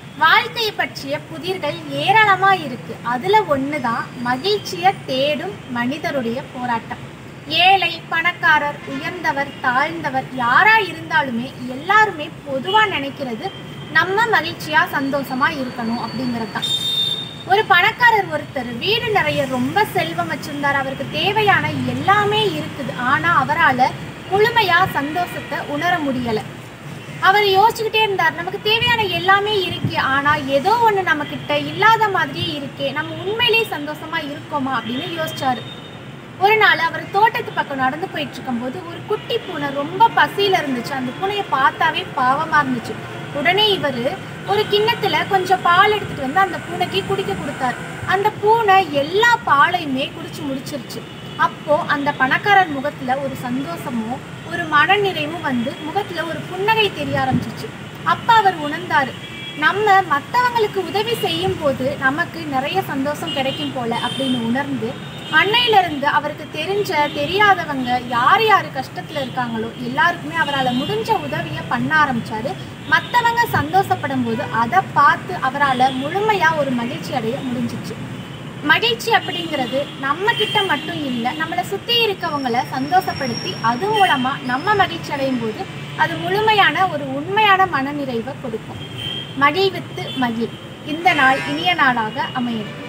வாழ்க்கையை பற்றிய புதிர்கள் ஏராளமா இருக்கு அதுல ஒண்ணுதான் மகிழ்ச்சியை தேடும் மனிதருடைய போராட்டம் ஏழை பணக்காரர் உயர்ந்தவர் தாழ்ந்தவர் யாரா இருந்தாலுமே எல்லாருமே பொதுவா நினைக்கிறது நம்ம மகிழ்ச்சியா சந்தோஷமா இருக்கணும் அப்படிங்கிறது தான் ஒரு பணக்காரர் ஒருத்தர் வீடு நிறைய ரொம்ப செல்வம் வச்சிருந்தார் அவருக்கு தேவையான எல்லாமே இருக்குது ஆனா அவரால முழுமையா சந்தோஷத்தை உணர முடியல அவர் யோசிச்சுக்கிட்டே இருந்தார் நமக்கு தேவையான எல்லாமே இருக்கே ஆனா ஏதோ ஒண்ணு நம்ம கிட்ட இல்லாத மாதிரியே இருக்கே நம்ம உண்மையிலேயே சந்தோஷமா இருக்கோமா அப்படின்னு யோசிச்சாரு ஒரு நாள் அவர் தோட்டத்து பக்கம் நடந்து போயிட்டு இருக்கும்போது ஒரு குட்டி பூனை ரொம்ப பசியில இருந்துச்சு அந்த பூனையை பார்த்தாவே பாவமா இருந்துச்சு உடனே இவர் ஒரு கிண்ணத்துல கொஞ்சம் பால் எடுத்துட்டு வந்து அந்த பூனைக்கு குடிக்க கொடுத்தாரு அந்த பூனை எல்லா பாலையுமே குடிச்சு முடிச்சிருச்சு அப்போ அந்த பணக்காரர் முகத்துல ஒரு சந்தோஷமும் ஒரு மனநிறைவும் வந்து முகத்துல ஒரு புன்னகை தெரிய ஆரம்பிச்சிச்சு அப்ப அவர் உணர்ந்தாரு நம்ம மற்றவங்களுக்கு உதவி செய்யும் போது நமக்கு நிறைய சந்தோஷம் கிடைக்கும் போல அப்படின்னு உணர்ந்து அன்னையில இருந்து அவருக்கு தெரிஞ்ச தெரியாதவங்க யார் யார் கஷ்டத்துல இருக்காங்களோ எல்லாருக்குமே அவரால் முடிஞ்ச உதவியை பண்ண ஆரம்பிச்சாரு மற்றவங்க சந்தோஷப்படும் போது அதை பார்த்து அவரால் முழுமையா ஒரு மகிழ்ச்சி அடைய முடிஞ்சிச்சு மகிழ்ச்சி அப்படிங்கிறது நம்ம கிட்ட மட்டும் இல்லை நம்மளை சுற்றி இருக்கவங்களை சந்தோஷப்படுத்தி அது மூலமா நம்ம மகிழ்ச்சி அடையும் போது அது முழுமையான ஒரு உண்மையான மனநிறைவை கொடுக்கும் மகிழ்வித்து மகிழ் இந்த நாள் இனிய நாளாக அமையும்